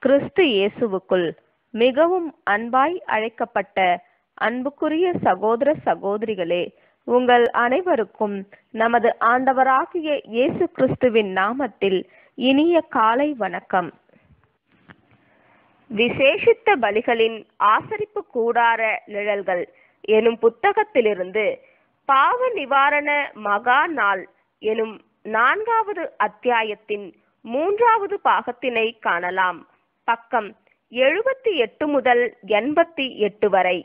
கிறிஸ்து இயேசுவுக்குள் மிகவும் அன்பாய் அழைக்கப்பட்ட அன்புக்குரிய சகோதர சகோதரிகளே உங்கள் அனைவருக்கும் நமது ஆண்டவராகிய இயேசு கிறிஸ்துவின் நாமத்தில் இனிய காலை வணக்கம் விசேஷித்த பலிகளின் ஆசரிப்பு கூடார நிழல்கள் எனும் புத்தகத்திலிருந்து பாவ நிவாரண மகா நாள் எனும் நான்காவது அத்தியாயத்தின் மூன்றாவது பாகத்தினை காணலாம் பக்கம் எழுபத்தி எட்டு முதல் எண்பத்தி எட்டு வரை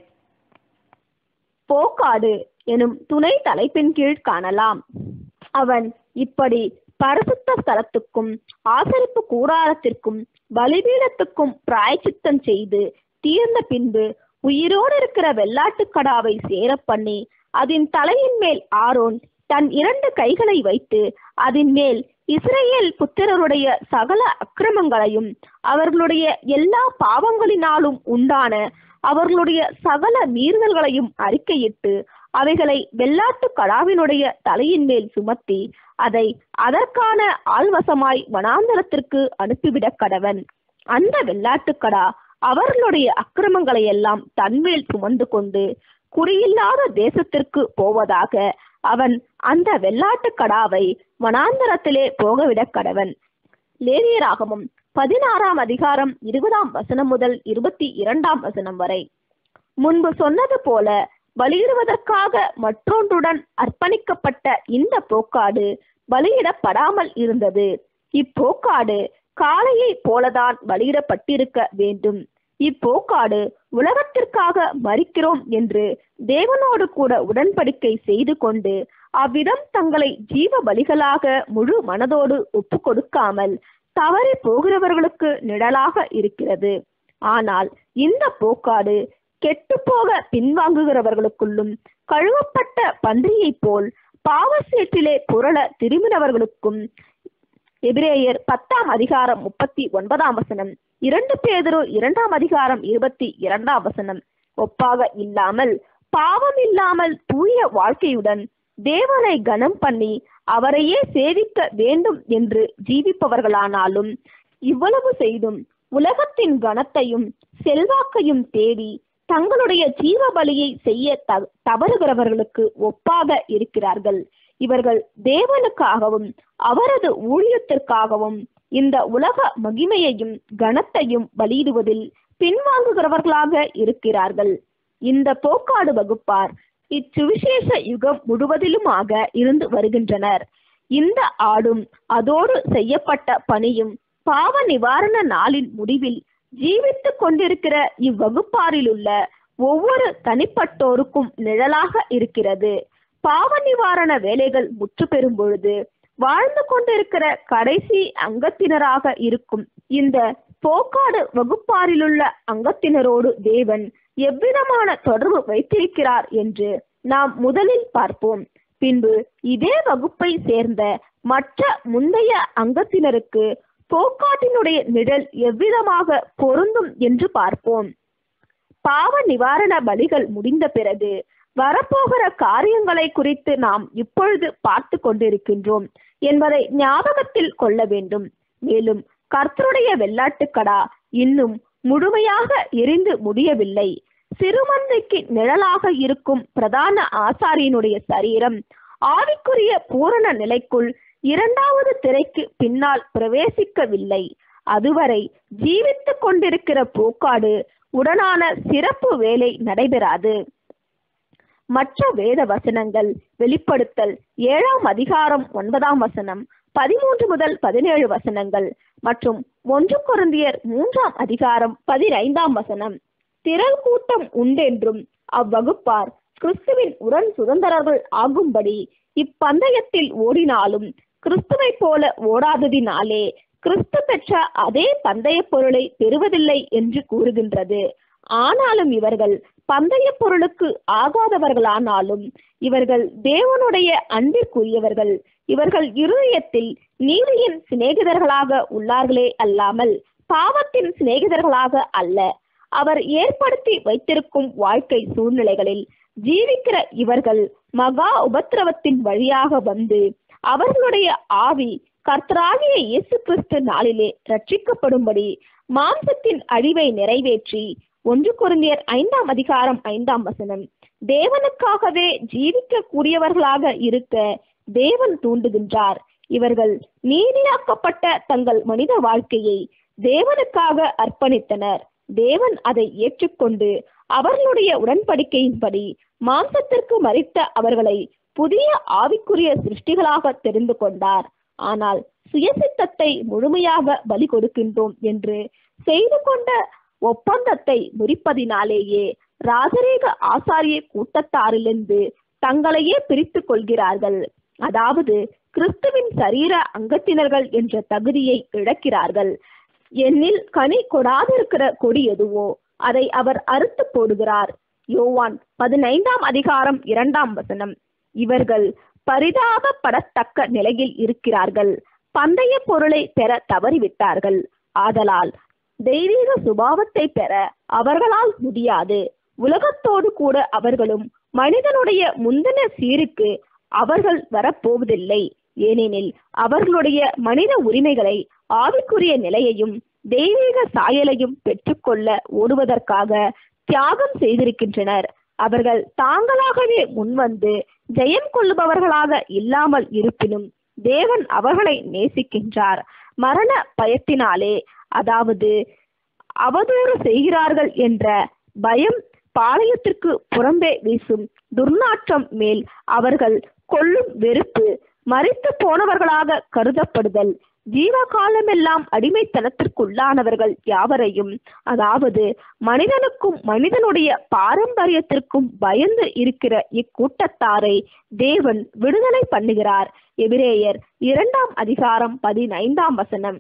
போக்காடு எனும் துணை தலைப்பின் கீழ் காணலாம் அவன் இப்படி பரிசுத்த ஸ்தலத்துக்கும் ஆசரிப்பு கூடாரத்திற்கும் பலிபீடத்துக்கும் பிராயச்சித்தம் செய்து தீர்ந்த பின்பு உயிரோடு இருக்கிற வெள்ளாட்டுக் கடாவை சேர பண்ணி அதன் தலையின் மேல் ஆரோன் தன் இரண்டு கைகளை வைத்து அதன் மேல் இஸ்ரேல் புத்திரருடைய சகல அக்கிரமங்களையும் அவர்களுடைய எல்லா பாவங்களினாலும் உண்டான அவர்களுடைய சகல மீறுதல்களையும் அறிக்கையிட்டு அவைகளை வெள்ளாட்டு கடாவினுடைய தலையின் மேல் சுமத்தி அதை அதற்கான ஆள்வசமாய் வனாந்தரத்திற்கு அனுப்பிவிடக் கடவன் அந்த வெள்ளாட்டுக்கடா அவர்களுடைய அக்கிரமங்களை எல்லாம் தன்மேல் சுமந்து கொண்டு குடியில்லாத தேசத்திற்கு போவதாக அவன் அந்த வெள்ளாட்டு கடாவை வனாந்தரத்திலே போகவிடக் கடவன் லேவியராகமும் பதினாறாம் அதிகாரம் இருபதாம் வசனம் முதல் இருபத்தி இரண்டாம் வசனம் வரை முன்பு சொன்னது போல பலியிடுவதற்காக மற்றொன்றுடன் அர்ப்பணிக்கப்பட்ட இந்த போக்காடு பலியிடப்படாமல் இருந்தது இப்போக்காடு காளையை போலதான் பலியிடப்பட்டிருக்க வேண்டும் இப்போக்காடு உலகத்திற்காக மறிக்கிறோம் என்று தேவனோடு கூட உடன்படிக்கை செய்து கொண்டு அவ்விதம் தங்களை ஜீவ பலிகளாக முழு மனதோடு ஒப்பு கொடுக்காமல் தவறி போகிறவர்களுக்கு நிழலாக இருக்கிறது ஆனால் இந்த போக்காடு கெட்டுப்போக பின்வாங்குகிறவர்களுக்குள்ளும் கழுவப்பட்ட பன்றியைப் போல் பாவசேற்றிலே புரள திரும்பினவர்களுக்கும் எபிரேயர் பத்தாம் அதிகாரம் முப்பத்தி ஒன்பதாம் வசனம் இரண்டு பேதரு இரண்டாம் அதிகாரம் இருபத்தி இரண்டாம் வசனம் ஒப்பாக இல்லாமல் பாவம் இல்லாமல் தூய வாழ்க்கையுடன் தேவனை கனம் பண்ணி அவரையே சேவிக்க வேண்டும் என்று ஜீவிப்பவர்களானாலும் இவ்வளவு செய்தும் உலகத்தின் கனத்தையும் செல்வாக்கையும் தேடி தங்களுடைய ஜீவ பலியை செய்ய த தவறுகிறவர்களுக்கு ஒப்பாக இருக்கிறார்கள் இவர்கள் தேவனுக்காகவும் அவரது ஊழியத்திற்காகவும் இந்த உலக மகிமையையும் கனத்தையும் பலியிடுவதில் பின்வாங்குகிறவர்களாக இருக்கிறார்கள் இந்த போக்காடு வகுப்பார் இச்சுவிசேஷ யுகம் முழுவதிலுமாக இருந்து வருகின்றனர் இந்த ஆடும் அதோடு செய்யப்பட்ட பணியும் பாவ நிவாரண நாளின் முடிவில் ஜீவித்துக் கொண்டிருக்கிற இவ்வகுப்பாரிலுள்ள ஒவ்வொரு தனிப்பட்டோருக்கும் நிழலாக இருக்கிறது பாவ நிவாரண வேலைகள் முற்று பெறும் பொழுது வாழ்ந்து கொண்டிருக்கிற கடைசி அங்கத்தினராக இருக்கும் இந்த போக்காடு வகுப்பாரிலுள்ள அங்கத்தினரோடு தேவன் எவ்விதமான தொடர்பு வைத்திருக்கிறார் என்று நாம் முதலில் பார்ப்போம் பின்பு இதே வகுப்பை சேர்ந்த மற்ற முந்தைய அங்கத்தினருக்கு போக்காட்டினுடைய நிழல் எவ்விதமாக பொருந்தும் என்று பார்ப்போம் பாவ நிவாரண பலிகள் முடிந்த பிறகு வரப்போகிற காரியங்களை குறித்து நாம் இப்பொழுது பார்த்து கொண்டிருக்கின்றோம் என்பதை ஞாபகத்தில் கொள்ள வேண்டும் மேலும் கர்த்தருடைய வெள்ளாட்டுக்கடா இன்னும் முழுமையாக எரிந்து முடியவில்லை சிறுமந்தைக்கு நிழலாக இருக்கும் பிரதான ஆசாரியனுடைய சரீரம் ஆவிக்குரிய பூரண நிலைக்குள் இரண்டாவது திரைக்கு பின்னால் பிரவேசிக்கவில்லை அதுவரை ஜீவித்துக் கொண்டிருக்கிற போக்காடு உடனான சிறப்பு வேலை நடைபெறாது மற்ற வேத வசனங்கள் வெளிப்படுத்தல் ஏழாம் அதிகாரம் ஒன்பதாம் வசனம் பதிமூன்று முதல் பதினேழு வசனங்கள் மற்றும் ஒன்று குருந்தியர் மூன்றாம் அதிகாரம் பதினைந்தாம் வசனம் திரள் கூட்டம் உண்டென்றும் அவ்வகுப்பார் கிறிஸ்துவின் உடன் சுதந்திரர்கள் ஆகும்படி இப்பந்தயத்தில் ஓடினாலும் கிறிஸ்துவை போல ஓடாததினாலே கிறிஸ்து பெற்ற அதே பந்தய பொருளை பெறுவதில்லை என்று கூறுகின்றது ஆனாலும் இவர்கள் பந்தய பொருளுக்கு ஆகாதவர்களானாலும் இவர்கள் தேவனுடைய அன்பிற்குரியவர்கள் இவர்கள் இருதயத்தில் நீதியின் சிநேகிதர்களாக உள்ளார்களே அல்லாமல் பாவத்தின் சிநேகிதர்களாக அல்ல அவர் ஏற்படுத்தி வைத்திருக்கும் வாழ்க்கை சூழ்நிலைகளில் ஜீவிக்கிற இவர்கள் மகா உபத்திரவத்தின் வழியாக வந்து அவர்களுடைய ஆவி கர்த்தராகிய இயேசு கிறிஸ்து நாளிலே ரட்சிக்கப்படும்படி மாம்சத்தின் அழிவை நிறைவேற்றி ஒன்று குருந்தியர் ஐந்தாம் அதிகாரம் ஐந்தாம் வசனம் தேவனுக்காகவே ஜீவிக்க கூடியவர்களாக இருக்க தேவன் தூண்டுகின்றார் இவர்கள் நீதியாக்கப்பட்ட தங்கள் மனித வாழ்க்கையை தேவனுக்காக அர்ப்பணித்தனர் தேவன் அதை ஏற்றுக்கொண்டு அவர்களுடைய உடன்படிக்கையின்படி மாம்சத்திற்கு மறித்த அவர்களை புதிய ஆவிக்குரிய சிருஷ்டிகளாக தெரிந்து கொண்டார் ஆனால் சுயசித்தத்தை முழுமையாக பலி கொடுக்கின்றோம் என்று செய்து கொண்ட ஒப்பந்தத்தை முறிப்பதினாலேயே ராஜரீக ஆசாரிய கூட்டத்தாரிலிருந்து தங்களையே பிரித்துக் கொள்கிறார்கள் அதாவது கிறிஸ்துவின் சரீர அங்கத்தினர்கள் என்ற தகுதியை இழக்கிறார்கள் என்னில் கனி கொடாதிருக்கிற கொடி எதுவோ அதை அவர் அறுத்து போடுகிறார் யோவான் பதினைந்தாம் அதிகாரம் இரண்டாம் வசனம் இவர்கள் பரிதாபப்படத்தக்க நிலையில் இருக்கிறார்கள் பந்தய பொருளை பெற தவறிவிட்டார்கள் ஆதலால் தெய்வீக சுபாவத்தை பெற அவர்களால் முடியாது உலகத்தோடு கூட அவர்களும் மனிதனுடைய முந்தின சீருக்கு அவர்கள் வரப்போவதில்லை ஏனெனில் அவர்களுடைய மனித உரிமைகளை ஆவிக்குரிய நிலையையும் தெய்வீக சாயலையும் பெற்றுக்கொள்ள ஓடுவதற்காக தியாகம் செய்திருக்கின்றனர் அவர்கள் தாங்களாகவே முன்வந்து ஜெயம் கொள்ளுபவர்களாக இல்லாமல் இருப்பினும் தேவன் அவர்களை நேசிக்கின்றார் மரண பயத்தினாலே அதாவது அவதூறு செய்கிறார்கள் என்ற பயம் பாளையத்திற்கு புறம்பே வீசும் துர்நாற்றம் மேல் அவர்கள் கொள்ளும் வெறுப்பு மறித்து போனவர்களாக கருதப்படுதல் ஜீவகாலமெல்லாம் அடிமைத்தனத்திற்குள்ளானவர்கள் யாவரையும் அதாவது மனிதனுக்கும் மனிதனுடைய பாரம்பரியத்திற்கும் பயந்து இருக்கிற இக்கூட்டத்தாரை தேவன் விடுதலை பண்ணுகிறார் எபிரேயர் இரண்டாம் அதிகாரம் பதினைந்தாம் வசனம்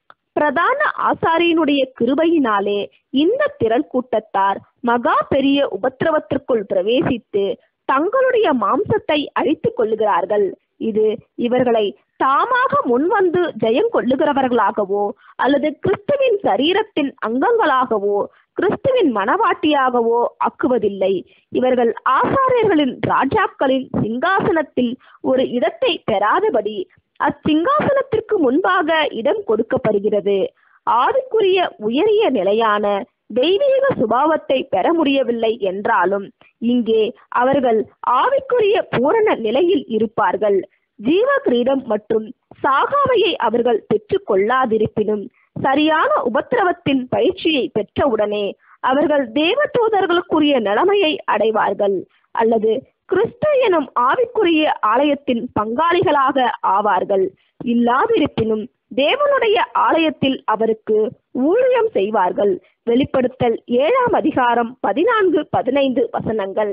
பிரதான ஆசாரியனுடைய கிருபையினாலே இந்த திரள் கூட்டத்தார் மகா பெரிய உபத்திரவத்திற்குள் பிரவேசித்து தங்களுடைய மாம்சத்தை அழித்துக் கொள்ளுகிறார்கள் இது இவர்களை தாமாக முன்வந்து ஜெயம் கொள்ளுகிறவர்களாகவோ அல்லது கிறிஸ்துவின் சரீரத்தின் அங்கங்களாகவோ கிறிஸ்துவின் மனவாட்டியாகவோ ஆக்குவதில்லை இவர்கள் ஆசாரியர்களின் ராஜாக்களின் சிங்காசனத்தில் ஒரு இடத்தை பெறாதபடி அச்சிங்காசனத்திற்கு முன்பாக இடம் கொடுக்கப்படுகிறது ஆவிக்குரிய உயரிய நிலையான தெய்வீக சுபாவத்தை பெற முடியவில்லை என்றாலும் இங்கே அவர்கள் ஆவிக்குரிய பூரண நிலையில் இருப்பார்கள் ஜீவ கிரீடம் மற்றும் சாகாவையை அவர்கள் பெற்றுக் கொள்ளாதிருப்பினும் சரியான உபத்திரவத்தின் பயிற்சியை பெற்றவுடனே அவர்கள் தேவதூதர்களுக்குரிய நிலைமையை அடைவார்கள் அல்லது கிறிஸ்து எனும் ஆவிக்குரிய ஆலயத்தின் பங்காளிகளாக ஆவார்கள் இல்லாதிருப்பினும் தேவனுடைய ஆலயத்தில் அவருக்கு ஊழியம் செய்வார்கள் வெளிப்படுத்தல் ஏழாம் அதிகாரம் பதினான்கு பதினைந்து வசனங்கள்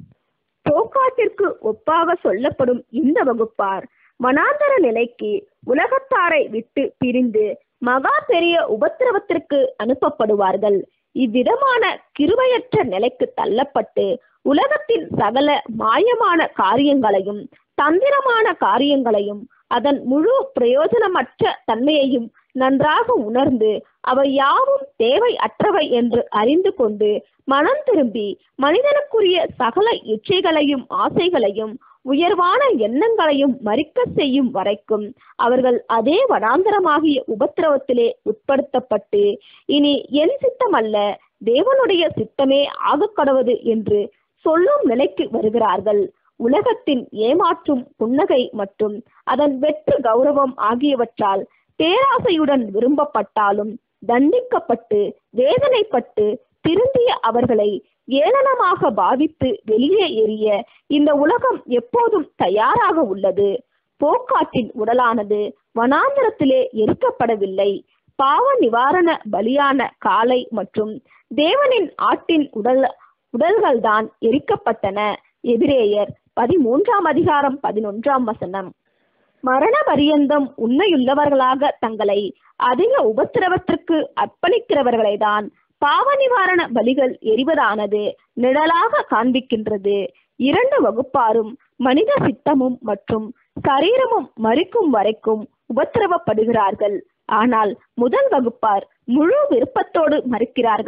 போக்காட்டிற்கு ஒப்பாக சொல்லப்படும் இந்த வகுப்பார் மனாந்தர நிலைக்கு உலகத்தாரை விட்டு பிரிந்து மகா பெரிய உபத்திரவத்திற்கு அனுப்பப்படுவார்கள் இவ்விதமான கிருபையற்ற நிலைக்கு தள்ளப்பட்டு உலகத்தின் சகல மாயமான காரியங்களையும் தந்திரமான காரியங்களையும் அதன் முழு பிரயோஜனமற்ற தன்மையையும் நன்றாக உணர்ந்து அவை யாவும் தேவை அற்றவை என்று அறிந்து கொண்டு மனம் திரும்பி மனிதனுக்குரிய சகல இச்சைகளையும் ஆசைகளையும் உயர்வான எண்ணங்களையும் மறிக்க செய்யும் வரைக்கும் அவர்கள் அதே வனாந்தரமாகிய உபத்திரவத்திலே உட்படுத்தப்பட்டு இனி என் சித்தமல்ல தேவனுடைய சித்தமே ஆகக்கடவது என்று சொல்லும் நிலைக்கு வருகிறார்கள் உலகத்தின் ஏமாற்றும் புன்னகை மற்றும் அதன் வெற்று கௌரவம் ஆகியவற்றால் பேராசையுடன் விரும்பப்பட்டாலும் தண்டிக்கப்பட்டு வேதனைப்பட்டு திருந்திய அவர்களை ஏளனமாக பாவித்து வெளியே எறிய இந்த உலகம் எப்போதும் தயாராக உள்ளது போக்காட்டின் உடலானது வனாந்தரத்திலே எரிக்கப்படவில்லை பாவ நிவாரண பலியான காளை மற்றும் தேவனின் ஆட்டின் உடல் உடல்கள்தான் எரிக்கப்பட்டன எபிரேயர் பதிமூன்றாம் அதிகாரம் பதினொன்றாம் வசனம் மரண பரியந்தம் உண்மையுள்ளவர்களாக தங்களை அதிக உபத்திரவத்திற்கு அர்ப்பணிக்கிறவர்களை தான் பாவ நிவாரண பலிகள் எரிவதானது நிழலாக காண்பிக்கின்றது இரண்டு வகுப்பாரும் மனித சித்தமும் மற்றும் சரீரமும் மறிக்கும் வரைக்கும் உபத்திரவப்படுகிறார்கள் ஆனால் முதல் வகுப்பார் முழு விருப்பத்தோடு மறுக்கிறார்கள்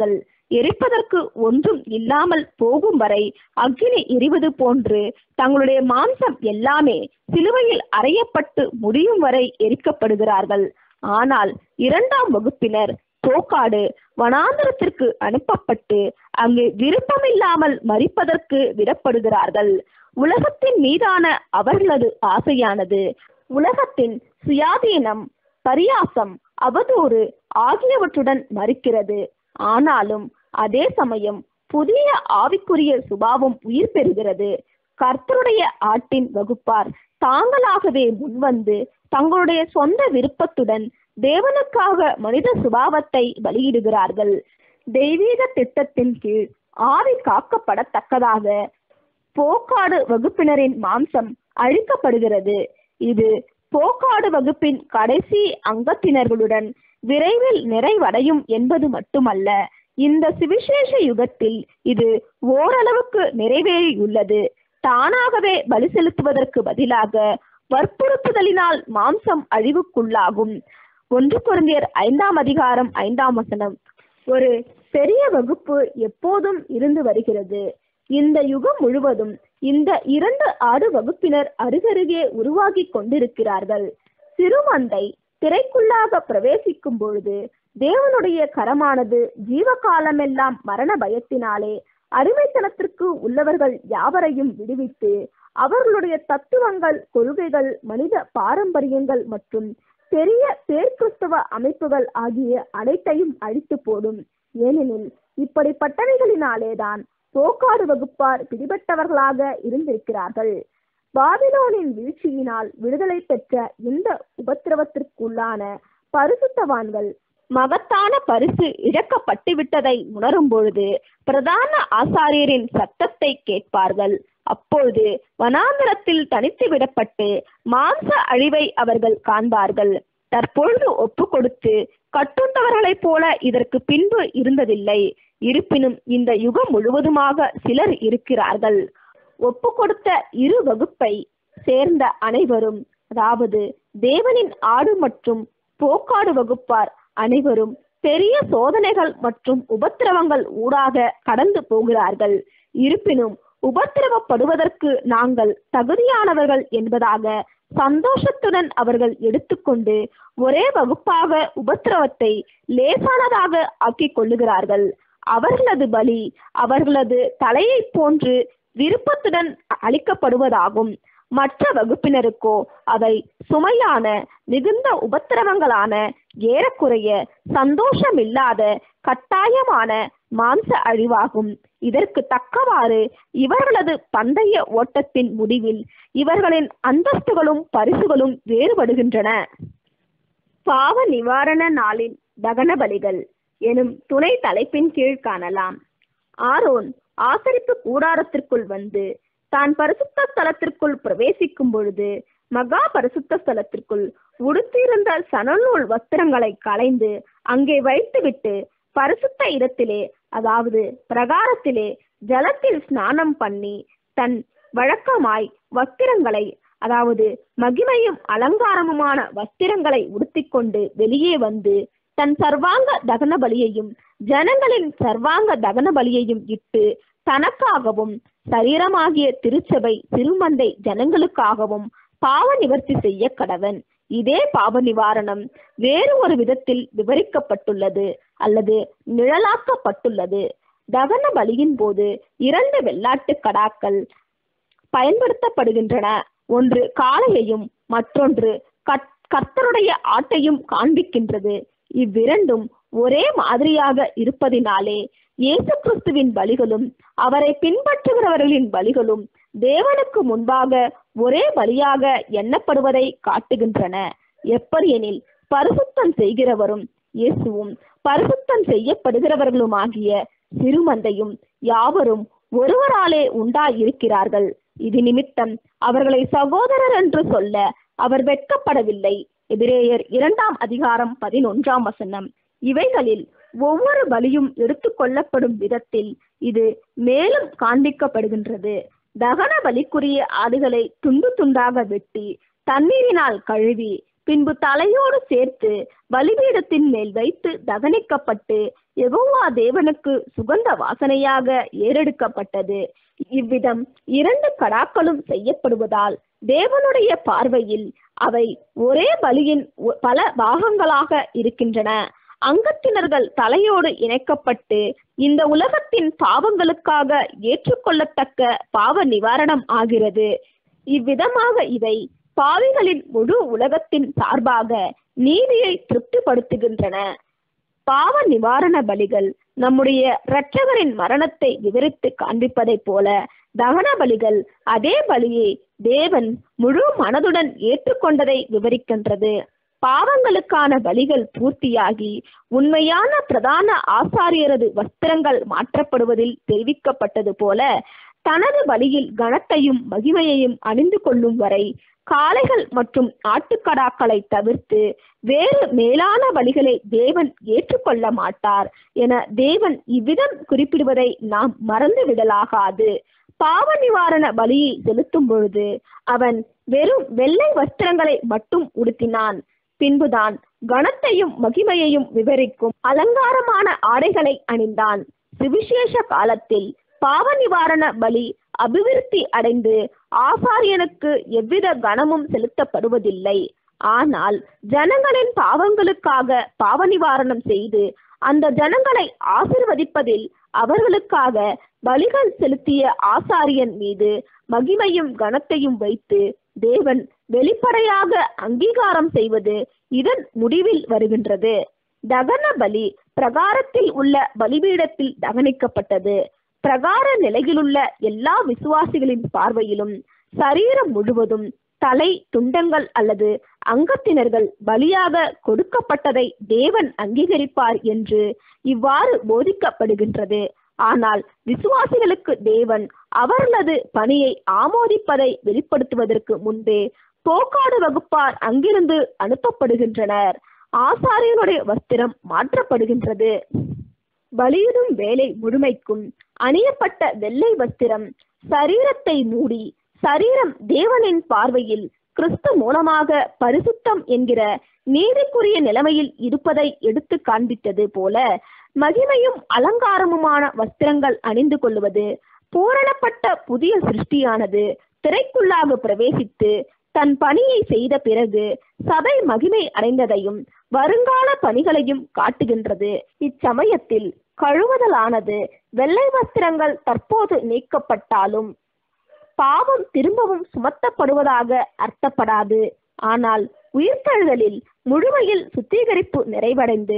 எரிப்பதற்கு ஒன்றும் இல்லாமல் போகும் வரை அக்கினி எரிவது போன்று தங்களுடைய மாம்சம் எல்லாமே சிலுவையில் அறையப்பட்டு முடியும் வரை எரிக்கப்படுகிறார்கள் ஆனால் இரண்டாம் வகுப்பினர் போக்காடு வனாந்தரத்திற்கு அனுப்பப்பட்டு அங்கு விருப்பமில்லாமல் மறிப்பதற்கு விடப்படுகிறார்கள் உலகத்தின் மீதான அவர்களது ஆசையானது உலகத்தின் சுயாதீனம் பரியாசம் அவதூறு ஆகியவற்றுடன் மறுக்கிறது ஆனாலும் அதே சமயம் புதிய ஆவிக்குரிய சுபாவம் உயிர் பெறுகிறது கர்த்தருடைய ஆட்டின் வகுப்பார் தாங்களாகவே முன்வந்து தங்களுடைய சொந்த விருப்பத்துடன் தேவனுக்காக மனித சுபாவத்தை பலியிடுகிறார்கள் தெய்வீக திட்டத்தின் கீழ் ஆவி காக்கப்படத்தக்கதாக போக்காடு வகுப்பினரின் மாம்சம் அழிக்கப்படுகிறது இது போக்காடு வகுப்பின் கடைசி அங்கத்தினர்களுடன் விரைவில் நிறைவடையும் என்பது மட்டுமல்ல இந்த சுவிசேஷ யுகத்தில் இது ஓரளவுக்கு நிறைவேறியுள்ளது தானாகவே பலி செலுத்துவதற்கு பதிலாக வற்புறுத்துதலினால் மாம்சம் அழிவுக்குள்ளாகும் ஒன்று குருந்தியர் ஐந்தாம் அதிகாரம் ஐந்தாம் வசனம் ஒரு பெரிய வகுப்பு எப்போதும் இருந்து வருகிறது இந்த யுகம் முழுவதும் இந்த இரண்டு ஆடு வகுப்பினர் அருகருகே உருவாகி கொண்டிருக்கிறார்கள் சிறுமந்தை திரைக்குள்ளாக பிரவேசிக்கும் பொழுது தேவனுடைய கரமானது ஜீவகாலமெல்லாம் மரண பயத்தினாலே அடிமைத்தனத்திற்கு உள்ளவர்கள் யாவரையும் விடுவித்து அவர்களுடைய தத்துவங்கள் கொள்கைகள் மனித பாரம்பரியங்கள் மற்றும் பெரிய பேர்கிறிஸ்தவ அமைப்புகள் ஆகிய அனைத்தையும் அழித்து போடும் ஏனெனில் இப்படிப்பட்டவைகளினாலேதான் போக்காடு வகுப்பார் பிடிபட்டவர்களாக இருந்திருக்கிறார்கள் பாபிலோனின் வீழ்ச்சியினால் விடுதலை பெற்ற இந்த உபத்திரவத்திற்குள்ளான பரிசுத்தவான்கள் மகத்தான பரிசு இழக்கப்பட்டு விட்டதை உணரும் பொழுது பிரதான ஆசாரியரின் சத்தத்தை கேட்பார்கள் அப்பொழுது வனாந்தரத்தில் தனித்து விடப்பட்டு மாம்ச அழிவை அவர்கள் காண்பார்கள் தற்பொழுது ஒப்பு கொடுத்து கட்டுண்டவர்களைப் போல இதற்கு பின்பு இருந்ததில்லை இருப்பினும் இந்த யுகம் முழுவதுமாக சிலர் இருக்கிறார்கள் ஒப்பு கொடுத்த இரு வகுப்பை சேர்ந்த அனைவரும் அதாவது தேவனின் ஆடு மற்றும் போக்காடு வகுப்பார் அனைவரும் பெரிய சோதனைகள் மற்றும் உபத்திரவங்கள் ஊடாக கடந்து போகிறார்கள் இருப்பினும் உபத்திரவப்படுவதற்கு நாங்கள் தகுதியானவர்கள் என்பதாக சந்தோஷத்துடன் அவர்கள் எடுத்துக்கொண்டு ஒரே வகுப்பாக உபத்திரவத்தை லேசானதாக ஆக்கிக் கொள்ளுகிறார்கள் அவர்களது பலி அவர்களது தலையை போன்று விருப்பத்துடன் அளிக்கப்படுவதாகும் மற்ற வகுப்பினருக்கோ அவை சுமையான மிகுந்த உபத்திரவங்களான ஏறக்குறைய சந்தோஷமில்லாத கட்டாயமான மாம்ச அழிவாகும் இதற்கு தக்கவாறு இவர்களது பந்தய ஓட்டத்தின் முடிவில் இவர்களின் அந்தஸ்துகளும் பரிசுகளும் வேறுபடுகின்றன பாவ நிவாரண நாளின் தகன பலிகள் எனும் துணை தலைப்பின் கீழ் காணலாம் ஆரோன் ஆசரிப்பு கூடாரத்திற்குள் வந்து தான் பரிசுத்த ஸ்தலத்திற்குள் பிரவேசிக்கும் பொழுது மகா பரிசுத்த ஸ்தலத்திற்குள் உடுத்தியிருந்த சணநூல் வஸ்திரங்களை களைந்து அங்கே வைத்துவிட்டு பரிசுத்த இடத்திலே அதாவது பிரகாரத்திலே ஜலத்தில் ஸ்நானம் பண்ணி தன் வழக்கமாய் வஸ்திரங்களை அதாவது மகிமையும் அலங்காரமுமான வஸ்திரங்களை உடுத்திக்கொண்டு வெளியே வந்து தன் சர்வாங்க தகன பலியையும் ஜனங்களின் சர்வாங்க தகன பலியையும் இட்டு தனக்காகவும் சரீரமாகிய திருச்சபை சிறுமந்தை ஜனங்களுக்காகவும் பாவ நிவர்த்தி செய்ய கடவன் இதே பாவ நிவாரணம் வேறு ஒரு விதத்தில் விவரிக்கப்பட்டுள்ளது அல்லது நிழலாக்கப்பட்டுள்ளது தகன பலியின் போது இரண்டு வெள்ளாட்டு கடாக்கள் பயன்படுத்தப்படுகின்றன ஒன்று காளையையும் மற்றொன்று கர்த்தருடைய ஆட்டையும் காண்பிக்கின்றது இவ்விரண்டும் ஒரே மாதிரியாக இருப்பதினாலே இயேசு கிறிஸ்துவின் பலிகளும் அவரை பின்பற்றுகிறவர்களின் பலிகளும் தேவனுக்கு முன்பாக ஒரே பலியாக எண்ணப்படுவதை காட்டுகின்றன எப்படியெனில் பரிசுத்தம் செய்கிறவரும் இயேசுவும் பரிசுத்தம் செய்யப்படுகிறவர்களுமாகிய சிறுமந்தையும் யாவரும் ஒருவராலே உண்டாயிருக்கிறார்கள் இது நிமித்தம் அவர்களை சகோதரர் என்று சொல்ல அவர் வெட்கப்படவில்லை எபிரேயர் இரண்டாம் அதிகாரம் பதினொன்றாம் வசனம் இவைகளில் ஒவ்வொரு பலியும் எடுத்துக்கொள்ளப்படும் விதத்தில் இது மேலும் காண்பிக்கப்படுகின்றது தகன பலிக்குரிய ஆடுகளை துண்டு துண்டாக வெட்டி தண்ணீரினால் கழுவி பின்பு தலையோடு சேர்த்து பலிபீடத்தின் மேல் வைத்து தகனிக்கப்பட்டு யெகோவா தேவனுக்கு சுகந்த வாசனையாக ஏறெடுக்கப்பட்டது இவ்விதம் இரண்டு கடாக்களும் செய்யப்படுவதால் தேவனுடைய பார்வையில் அவை ஒரே பலியின் ஒ- பல பாகங்களாக இருக்கின்றன அங்கத்தினர்கள் தலையோடு இணைக்கப்பட்டு இந்த உலகத்தின் பாவங்களுக்காக ஏற்றுக்கொள்ளத்தக்க பாவ நிவாரணம் ஆகிறது இவ்விதமாக இவை பாவிகளின் முழு உலகத்தின் சார்பாக நீதியை திருப்திப்படுத்துகின்றன பாவ நிவாரண பலிகள் நம்முடைய இரட்சகரின் மரணத்தை விவரித்து காண்பிப்பதைப் போல தகன பலிகள் அதே பலியை தேவன் முழு மனதுடன் ஏற்றுக்கொண்டதை விவரிக்கின்றது பாவங்களுக்கான பலிகள் பூர்த்தியாகி உண்மையான பிரதான ஆசாரியரது வஸ்திரங்கள் மாற்றப்படுவதில் தெரிவிக்கப்பட்டது போல தனது பலியில் கனத்தையும் மகிமையையும் அணிந்து கொள்ளும் வரை காளைகள் மற்றும் ஆட்டுக்கடாக்களை தவிர்த்து வேறு மேலான பலிகளை தேவன் ஏற்றுக்கொள்ள மாட்டார் என தேவன் இவ்விதம் குறிப்பிடுவதை நாம் மறந்து விடலாகாது பாவ நிவாரண பலியை செலுத்தும் பொழுது அவன் வெறும் வெள்ளை வஸ்திரங்களை மட்டும் உடுத்தினான் பின்புதான் கனத்தையும் மகிமையையும் விவரிக்கும் அலங்காரமான ஆடைகளை அணிந்தான் சுவிசேஷ காலத்தில் பாவ நிவாரண பலி அபிவிருத்தி அடைந்து ஆசாரியனுக்கு எவ்வித கனமும் செலுத்தப்படுவதில்லை ஆனால் ஜனங்களின் பாவங்களுக்காக பாவ நிவாரணம் செய்து அந்த ஜனங்களை ஆசிர்வதிப்பதில் அவர்களுக்காக பலிகள் செலுத்திய ஆசாரியன் மீது மகிமையும் கனத்தையும் வைத்து தேவன் வெளிப்படையாக அங்கீகாரம் செய்வது இதன் முடிவில் வருகின்றது தகன பலி பிரகாரத்தில் உள்ள பலிபீடத்தில் தகனிக்கப்பட்டது பிரகார நிலையிலுள்ள எல்லா விசுவாசிகளின் பார்வையிலும் சரீரம் முழுவதும் தலை துண்டங்கள் அல்லது அங்கத்தினர்கள் பலியாக கொடுக்கப்பட்டதை தேவன் அங்கீகரிப்பார் என்று இவ்வாறு போதிக்கப்படுகின்றது ஆனால் விசுவாசிகளுக்கு தேவன் அவர்களது பணியை ஆமோதிப்பதை வெளிப்படுத்துவதற்கு முன்பே போக்காடு வகுப்பார் அங்கிருந்து அனுப்பப்படுகின்றனர் ஆசாரியனுடைய வஸ்திரம் மாற்றப்படுகின்றது பலியிடும் வேலை முழுமைக்கும் அணியப்பட்ட வெள்ளை வஸ்திரம் சரீரத்தை மூடி சரீரம் தேவனின் பார்வையில் கிறிஸ்து மூலமாக பரிசுத்தம் என்கிற நீதிக்குரிய நிலைமையில் இருப்பதை எடுத்து காண்பித்தது போல மகிமையும் அலங்காரமுமான வஸ்திரங்கள் அணிந்து கொள்வது பூரணப்பட்ட புதிய சிருஷ்டியானது திரைக்குள்ளாக பிரவேசித்து தன் பணியை செய்த பிறகு சபை மகிமை அடைந்ததையும் வருங்கால பணிகளையும் காட்டுகின்றது இச்சமயத்தில் கழுவுதலானது வெள்ளை வஸ்திரங்கள் தற்போது நீக்கப்பட்டாலும் பாவம் திரும்பவும் சுமத்தப்படுவதாக அர்த்தப்படாது ஆனால் உயிர்த்தெழுதலில் முழுமையில் சுத்திகரிப்பு நிறைவடைந்து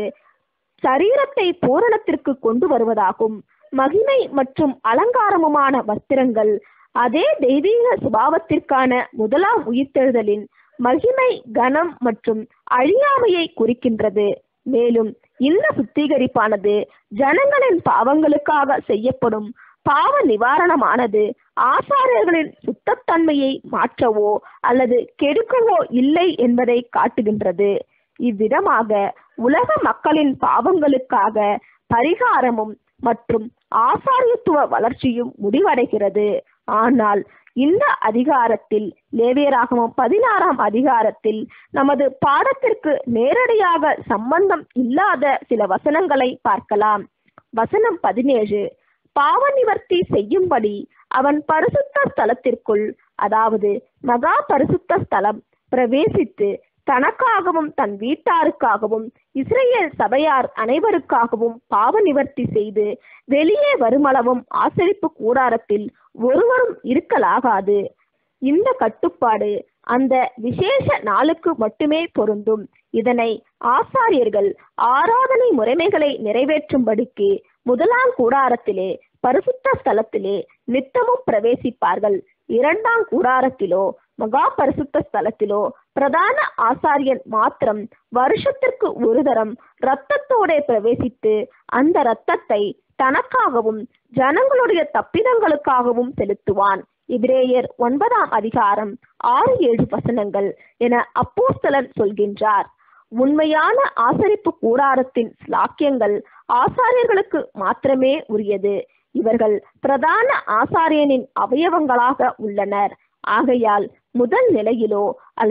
சரீரத்தை பூரணத்திற்கு கொண்டு வருவதாகும் மகிமை மற்றும் அலங்காரமுமான வஸ்திரங்கள் அதே தெய்வீக சுபாவத்திற்கான முதலாம் உயிர்த்தெழுதலின் மகிமை கனம் மற்றும் அழியாமையை குறிக்கின்றது மேலும் இந்த சுத்திகரிப்பானது ஜனங்களின் பாவங்களுக்காக செய்யப்படும் பாவ நிவாரணமானது ஆசாரியர்களின் சுத்தத்தன்மையை மாற்றவோ அல்லது கெடுக்கவோ இல்லை என்பதை காட்டுகின்றது இவ்விதமாக உலக மக்களின் பாவங்களுக்காக பரிகாரமும் மற்றும் ஆசாரியத்துவ வளர்ச்சியும் முடிவடைகிறது ஆனால் இந்த அதிகாரத்தில் லேவியராகமம் பதினாறாம் அதிகாரத்தில் நமது பாடத்திற்கு நேரடியாக சம்பந்தம் இல்லாத சில வசனங்களை பார்க்கலாம் வசனம் பதினேழு பாவ நிவர்த்தி செய்யும்படி அவன் பரிசுத்த ஸ்தலத்திற்குள் அதாவது மகா பரிசுத்த ஸ்தலம் பிரவேசித்து தனக்காகவும் தன் வீட்டாருக்காகவும் இஸ்ரேல் சபையார் அனைவருக்காகவும் பாவ நிவர்த்தி செய்து வெளியே வருமளவும் ஆசரிப்பு கூடாரத்தில் ஒருவரும் இருக்கலாகாது இந்த கட்டுப்பாடு அந்த விசேஷ நாளுக்கு மட்டுமே பொருந்தும் இதனை ஆசாரியர்கள் ஆராதனை முறைமைகளை நிறைவேற்றும்படிக்கு முதலாம் கூடாரத்திலே பரிசுத்த ஸ்தலத்திலே நித்தமும் பிரவேசிப்பார்கள் இரண்டாம் கூடாரத்திலோ மகா பரிசுத்த ஸ்தலத்திலோ பிரதான ஆசாரியன் மாத்திரம் வருஷத்திற்கு ஒரு தரம் இரத்தத்தோட பிரவேசித்து அந்த இரத்தத்தை தனக்காகவும் ஜனங்களுடைய தப்பிதங்களுக்காகவும் செலுத்துவான் இபிரேயர் ஒன்பதாம் அதிகாரம் ஆறு ஏழு வசனங்கள் என அப்போஸ்தலன் சொல்கின்றார் உண்மையான ஆசரிப்பு கூடாரத்தின் ஸ்லாக்கியங்கள் ஆசாரியர்களுக்கு மாத்திரமே உரியது இவர்கள் பிரதான ஆசாரியனின் அவயவங்களாக உள்ளனர் ஆகையால் முதல் நிலையிலோ அல்லது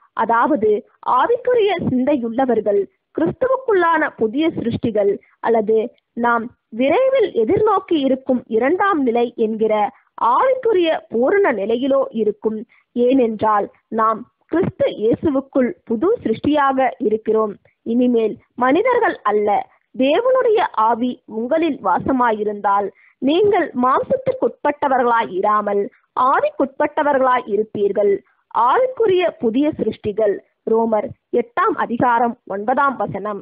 அதாவது ஆவிக்குரிய சிந்தையுள்ளவர்கள் கிறிஸ்துவுக்குள்ளான புதிய சிருஷ்டிகள் அல்லது நாம் விரைவில் எதிர்நோக்கி இருக்கும் இரண்டாம் நிலை என்கிற ஆவிக்குரிய பூரண நிலையிலோ இருக்கும் ஏனென்றால் நாம் கிறிஸ்து இயேசுவுக்குள் புது சிருஷ்டியாக இருக்கிறோம் இனிமேல் மனிதர்கள் அல்ல தேவனுடைய ஆவி உங்களில் வாசமாயிருந்தால் நீங்கள் மாம்சத்துக்குட்பட்டவர்களாய் இராமல் ஆவிக்குட்பட்டவர்களாய் இருப்பீர்கள் ஆவிக்குரிய புதிய சிருஷ்டிகள் ரோமர் எட்டாம் அதிகாரம் ஒன்பதாம் வசனம்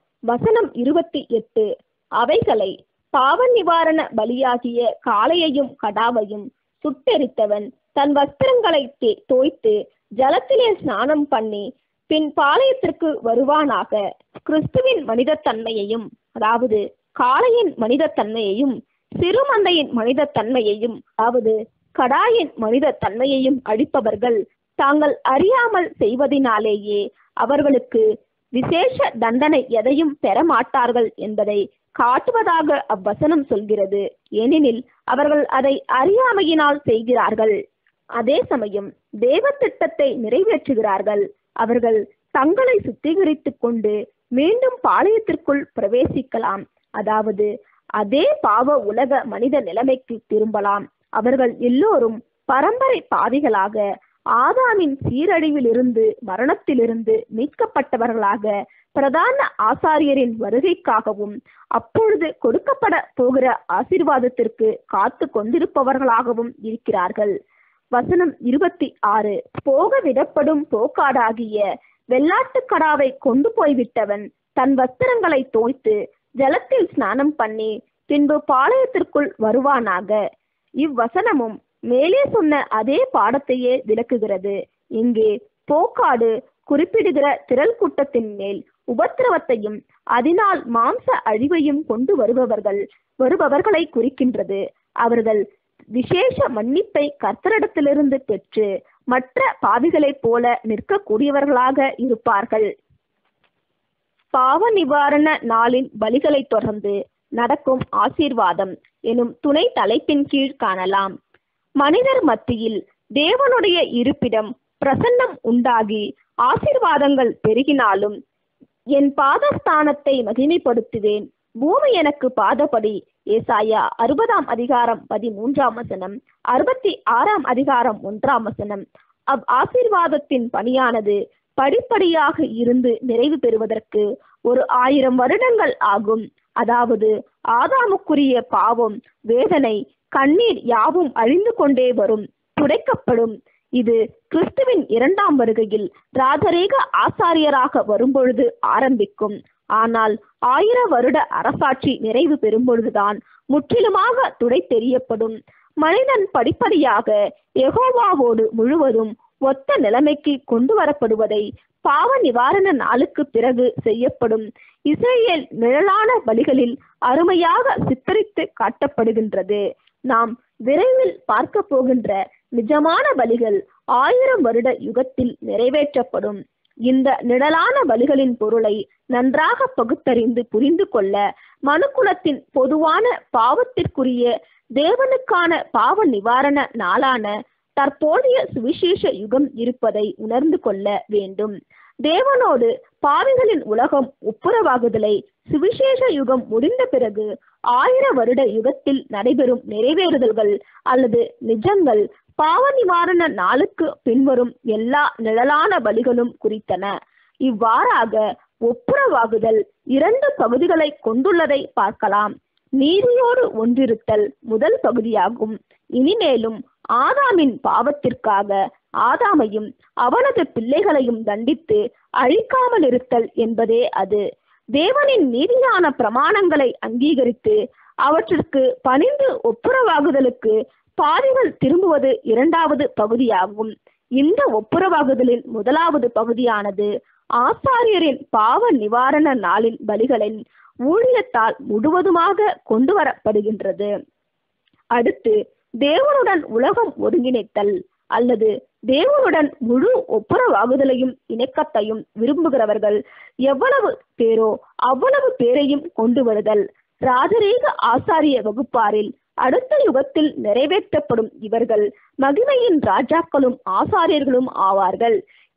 வசனம் இருபத்தி எட்டு அவைகளை பாவ நிவாரண பலியாகிய காளையையும் கடாவையும் சுட்டெரித்தவன் தன் வஸ்திரங்களை தே- தோய்த்து ஜலத்திலே ஸ்நானம் பண்ணி பின் பாளையத்திற்கு வருவானாக கிறிஸ்துவின் மனிதத்தன்மையையும் அதாவது காளையின் மனிதத்தன்மையையும் சிறுமந்தையின் மனிதத்தன்மையையும் அதாவது கடாயின் மனிதத்தன்மையையும் அழிப்பவர்கள் தாங்கள் அறியாமல் செய்வதினாலேயே அவர்களுக்கு விசேஷ தண்டனை எதையும் பெற மாட்டார்கள் என்பதை காட்டுவதாக அவ்வசனம் சொல்கிறது ஏனெனில் அவர்கள் அதை அறியாமையினால் செய்கிறார்கள் அதே சமயம் தேவ திட்டத்தை நிறைவேற்றுகிறார்கள் அவர்கள் தங்களை சுத்திகரித்துக் கொண்டு மீண்டும் பாளையத்திற்குள் பிரவேசிக்கலாம் அதாவது அதே பாவ உலக மனித நிலைமைக்கு திரும்பலாம் அவர்கள் எல்லோரும் பரம்பரை பாவிகளாக ஆதாமின் சீரழிவிலிருந்து மரணத்திலிருந்து மீட்கப்பட்டவர்களாக பிரதான ஆசாரியரின் வருகைக்காகவும் அப்பொழுது கொடுக்கப்பட போகிற ஆசீர்வாதத்திற்கு காத்து கொண்டிருப்பவர்களாகவும் இருக்கிறார்கள் வசனம் இருபத்தி ஆறு போக விடப்படும் போக்காடாகிய வெள்ளாட்டுக் கடாவை கொண்டு போய்விட்டவன் தன் வஸ்திரங்களை தோய்த்து ஜலத்தில் ஸ்நானம் பண்ணி பின்பு பாளையத்திற்குள் வருவானாக இவ்வசனமும் மேலே சொன்ன அதே பாடத்தையே விளக்குகிறது இங்கே போக்காடு குறிப்பிடுகிற திரள் கூட்டத்தின் மேல் உபத்திரவத்தையும் அதனால் மாம்ச அழிவையும் கொண்டு வருபவர்கள் வருபவர்களை குறிக்கின்றது அவர்கள் விசேஷ மன்னிப்பை கர்த்தரிடத்திலிருந்து பெற்று மற்ற பாவிகளைப் போல நிற்கக்கூடியவர்களாக இருப்பார்கள் பாவ நிவாரண நாளின் பலிகளை தொடர்ந்து நடக்கும் ஆசீர்வாதம் எனும் துணை தலைப்பின் கீழ் காணலாம் மனிதர் மத்தியில் தேவனுடைய இருப்பிடம் பிரசன்னம் உண்டாகி ஆசீர்வாதங்கள் பெருகினாலும் என் பாதஸ்தானத்தை மகிமைப்படுத்துவேன் பூமி எனக்கு பாதபடி ஏசாயா அறுபதாம் அதிகாரம் பதிமூன்றாம் வசனம் அறுபத்தி ஆறாம் அதிகாரம் ஒன்றாம் வசனம் அவ் ஆசீர்வாதத்தின் பணியானது படிப்படியாக இருந்து நிறைவு பெறுவதற்கு ஒரு ஆயிரம் வருடங்கள் ஆகும் அதாவது ஆதாமுக்குரிய பாவம் வேதனை கண்ணீர் யாவும் அழிந்து கொண்டே வரும் துடைக்கப்படும் இது கிறிஸ்துவின் இரண்டாம் வருகையில் ராஜரீக ஆசாரியராக வரும்பொழுது ஆரம்பிக்கும் ஆனால் ஆயிர வருட அரசாட்சி நிறைவு பெறும் பொழுதுதான் முற்றிலுமாக துடை தெரியப்படும் மனிதன் படிப்படியாக யெகோவாவோடு முழுவதும் ஒத்த நிலைமைக்கு கொண்டு வரப்படுவதை பாவ நிவாரண நாளுக்கு பிறகு செய்யப்படும் இஸ்ரேல் நிழலான பலிகளில் அருமையாக சித்தரித்து காட்டப்படுகின்றது நாம் விரைவில் பார்க்க போகின்ற நிஜமான பலிகள் ஆயிரம் வருட யுகத்தில் நிறைவேற்றப்படும் இந்த நிழலான பலிகளின் பொருளை நன்றாக பகுத்தறிந்து புரிந்து கொள்ள மனுக்குலத்தின் பொதுவான பாவத்திற்குரிய தேவனுக்கான பாவ நிவாரண நாளான தற்போதைய சுவிசேஷ யுகம் இருப்பதை உணர்ந்து கொள்ள வேண்டும் தேவனோடு பாவிகளின் உலகம் ஒப்புரவாகுதலை சுவிசேஷ யுகம் முடிந்த பிறகு ஆயிர வருட யுகத்தில் நடைபெறும் நிறைவேறுதல்கள் அல்லது நிஜங்கள் பாவ நிவாரண நாளுக்கு பின்வரும் எல்லா நிழலான பலிகளும் குறித்தன இவ்வாறாக ஒப்புரவாகுதல் இரண்டு பகுதிகளை கொண்டுள்ளதை பார்க்கலாம் நீதியோடு ஒன்றிருத்தல் முதல் பகுதியாகும் இனிமேலும் ஆதாமின் பாவத்திற்காக ஆதாமையும் அவனது பிள்ளைகளையும் தண்டித்து அழிக்காமல் இருத்தல் என்பதே அது தேவனின் நீதியான பிரமாணங்களை அங்கீகரித்து அவற்றிற்கு பணிந்து ஒப்புரவாகுதலுக்கு பாதிகள் திரும்புவது இரண்டாவது பகுதியாகும் இந்த ஒப்புரவாகுதலின் முதலாவது பகுதியானது ஆசாரியரின் பாவ நிவாரண நாளின் பலிகளின் ஊழியத்தால் முழுவதுமாக கொண்டு வரப்படுகின்றது அடுத்து தேவனுடன் உலகம் ஒருங்கிணைத்தல் அல்லது தேவனுடன் முழு ஒப்புரவாகுதலையும் இணக்கத்தையும் விரும்புகிறவர்கள் எவ்வளவு பேரோ அவ்வளவு பேரையும் கொண்டு வருதல் ராஜரீக ஆசாரிய வகுப்பாரில் அடுத்த யுகத்தில் நிறைவேற்றப்படும் இவர்கள் மகிமையின் ராஜாக்களும் ஆசாரியர்களும் ஆவார்கள்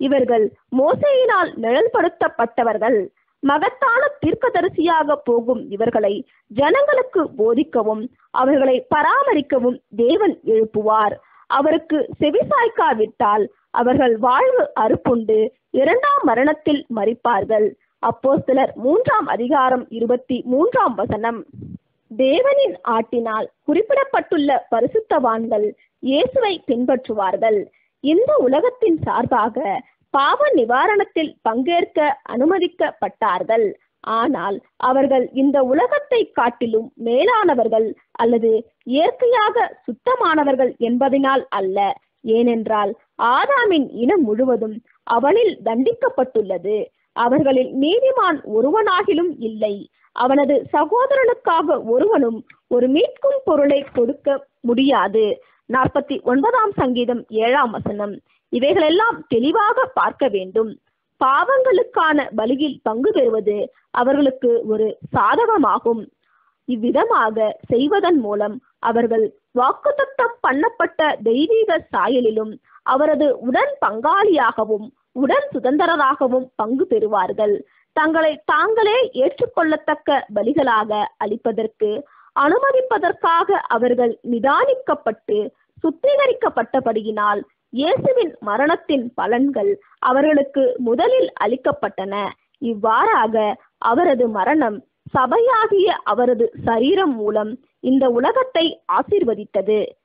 இவர்கள் மோசையினால் நிழல்படுத்தப்பட்டவர்கள் மகத்தான தீர்க்கதரிசியாக போகும் இவர்களை ஜனங்களுக்கு போதிக்கவும் அவர்களை பராமரிக்கவும் தேவன் எழுப்புவார் அவருக்கு செவிசாய்க்காவிட்டால் அவர்கள் வாழ்வு அறுப்புண்டு இரண்டாம் மரணத்தில் மறிப்பார்கள் அப்போ சிலர் மூன்றாம் அதிகாரம் இருபத்தி மூன்றாம் வசனம் தேவனின் ஆட்டினால் குறிப்பிடப்பட்டுள்ள பரிசுத்தவான்கள் இயேசுவை பின்பற்றுவார்கள் இந்த உலகத்தின் சார்பாக பாவ நிவாரணத்தில் பங்கேற்க அனுமதிக்கப்பட்டார்கள் ஆனால் அவர்கள் இந்த உலகத்தை காட்டிலும் மேலானவர்கள் அல்லது இயற்கையாக சுத்தமானவர்கள் என்பதனால் அல்ல ஏனென்றால் ஆதாமின் இனம் முழுவதும் அவனில் தண்டிக்கப்பட்டுள்ளது அவர்களில் நீதிமான் ஒருவனாகிலும் இல்லை அவனது சகோதரனுக்காக ஒருவனும் ஒரு மீட்கும் பொருளை கொடுக்க முடியாது நாற்பத்தி ஒன்பதாம் சங்கீதம் ஏழாம் வசனம் இவைகளெல்லாம் தெளிவாக பார்க்க வேண்டும் பாவங்களுக்கான பலியில் பங்கு பெறுவது அவர்களுக்கு ஒரு சாதகமாகும் இவ்விதமாக செய்வதன் மூலம் அவர்கள் வாக்குத்தத்தம் பண்ணப்பட்ட தெய்வீக சாயலிலும் அவரது உடன் பங்காளியாகவும் உடன் சுதந்திரராகவும் பங்கு பெறுவார்கள் தங்களை தாங்களே ஏற்றுக்கொள்ளத்தக்க பலிகளாக அளிப்பதற்கு அனுமதிப்பதற்காக அவர்கள் நிதானிக்கப்பட்டு சுத்திகரிக்கப்பட்டபடியினால் இயேசுவின் மரணத்தின் பலன்கள் அவர்களுக்கு முதலில் அளிக்கப்பட்டன இவ்வாறாக அவரது மரணம் சபையாகிய அவரது சரீரம் மூலம் இந்த உலகத்தை ஆசீர்வதித்தது